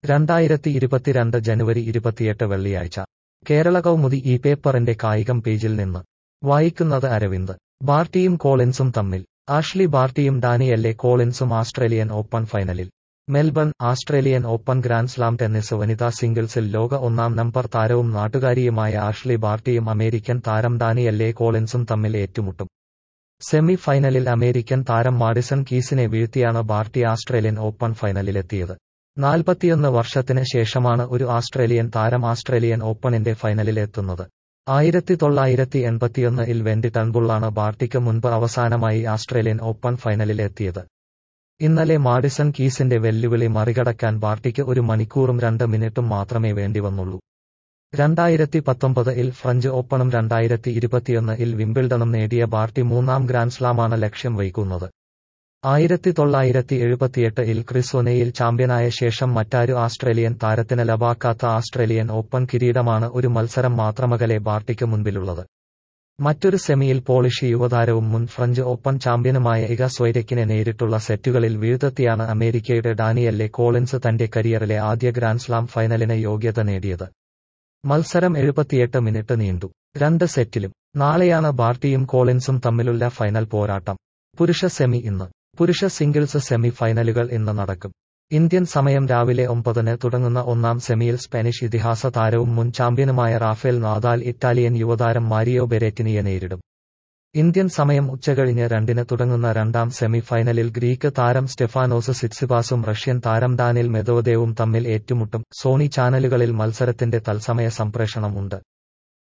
രണ്ടായിരത്തി ഇരുപത്തിരണ്ട് ജനുവരി ഇരുപത്തിയെട്ട് വെള്ളിയാഴ്ച കേരള കൗമുദി ഈ പേപ്പറിന്റെ കായികം പേജിൽ നിന്ന് വായിക്കുന്നത് അരവിന്ദ് ബാർട്ടിയും കോളിൻസും തമ്മിൽ ആഷ്ലി ബാർട്ടിയും ഡാനിയല്ലെ കോളിൻസും ആസ്ട്രേലിയൻ ഓപ്പൺ ഫൈനലിൽ Melbourne Australian Open grand slam tennis വനിതാ സിംഗിൾസിൽ ലോക ഒന്നാം നമ്പർ താരവും നാട്ടുകാരിയുമായ ആഷ്ലി ബാർട്ടിയും അമേരിക്കൻ താരം ഡാനിയല്ലെ കോളിൻസും തമ്മിൽ ഏറ്റുമുട്ടും സെമി ഫൈനലിൽ അമേരിക്കൻ താരം മാഡിസൺ കീസിനെ വീഴ്ത്തിയാണ് ബാർട്ടി ആസ്ട്രേലിയൻ ഓപ്പൺ ഫൈനലിലെത്തിയത് നാൽപ്പത്തിയൊന്ന് വർഷത്തിന് ശേഷമാണ് ഒരു ആസ്ട്രേലിയൻ താരം ആസ്ട്രേലിയൻ ഓപ്പണിന്റെ ഫൈനലിൽ എത്തുന്നത് ആയിരത്തി തൊള്ളായിരത്തി എൺപത്തിയൊന്ന് ഇൽ വെൻഡി ടൺബുള്ളാണ് ബാർട്ടിക്ക് മുൻപ് അവസാനമായി ആസ്ട്രേലിയൻ ഓപ്പൺ ഫൈനലിൽ എത്തിയത് ഇന്നലെ മാഡിസൺ കീസിന്റെ വെല്ലുവിളി മറികടക്കാൻ ബാർട്ടിക്ക് ഒരു മണിക്കൂറും രണ്ട് മിനിറ്റും മാത്രമേ വേണ്ടിവന്നുള്ളൂ രണ്ടായിരത്തി പത്തൊമ്പത് ഇൽ ഫ്രഞ്ച് ഓപ്പണും രണ്ടായിരത്തി ഇരുപത്തിയൊന്ന് ഇൽ വിംബിൾഡണും നേടിയ ബാർട്ടി മൂന്നാം ഗ്രാൻഡ്സ്ലാമാണ് ലക്ഷ്യം വയ്ക്കുന്നത് ആയിരത്തി തൊള്ളായിരത്തി എഴുപത്തിയെട്ട് ഇൽ ക്രിസ് ഒനെയിൽ ചാമ്പ്യനായ ശേഷം മറ്റാരു ആസ്ട്രേലിയൻ താരത്തിന് ലഭാക്കാത്ത ആസ്ട്രേലിയൻ ഓപ്പൺ കിരീടമാണ് ഒരു മത്സരം മാത്രമകലെ ബാർട്ടിക്ക് മുൻപിലുള്ളത് മറ്റൊരു സെമിയിൽ പോളിഷ് യുവതാരവും മുൻ ഫ്രഞ്ച് ഓപ്പൺ ചാമ്പ്യനുമായ ഇഗ സ്വൈരക്കിനെ നേരിട്ടുള്ള സെറ്റുകളിൽ വീഴ്ത്തെത്തിയാണ് അമേരിക്കയുടെ ഡാനിയല്ലെ കോളിൻസ് തന്റെ കരിയറിലെ ആദ്യ ഗ്രാൻഡ്സ്ലാം ഫൈനലിന് യോഗ്യത നേടിയത് മത്സരം എഴുപത്തിയെട്ട് മിനിറ്റ് നീണ്ടു രണ്ട് സെറ്റിലും നാളെയാണ് ബാർട്ടിയും കോളിൻസും തമ്മിലുള്ള ഫൈനൽ പോരാട്ടം പുരുഷ സെമി ഇന്ന് പുരുഷ സിംഗിൾസ് സെമി ഫൈനലുകൾ ഇന്ന് നടക്കും ഇന്ത്യൻ സമയം രാവിലെ ഒമ്പതിന് തുടങ്ങുന്ന ഒന്നാം സെമിയിൽ സ്പാനിഷ് ഇതിഹാസ താരവും മുൻ ചാമ്പ്യനുമായ റാഫേൽ നാദാൽ ഇറ്റാലിയൻ യുവതാരം മാരിയോ ബെരറ്റിനിയെ നേരിടും ഇന്ത്യൻ സമയം ഉച്ചകഴിഞ്ഞ് രണ്ടിന് തുടങ്ങുന്ന രണ്ടാം സെമി ഫൈനലിൽ ഗ്രീക്ക് താരം സ്റ്റെഫാനോസ് സിറ്റ്സിപാസും റഷ്യൻ താരം ഡാനിൽ മെദോദേവും തമ്മിൽ ഏറ്റുമുട്ടും സോണി ചാനലുകളിൽ മത്സരത്തിന്റെ തത്സമയ സംപ്രേഷണം ഉണ്ട്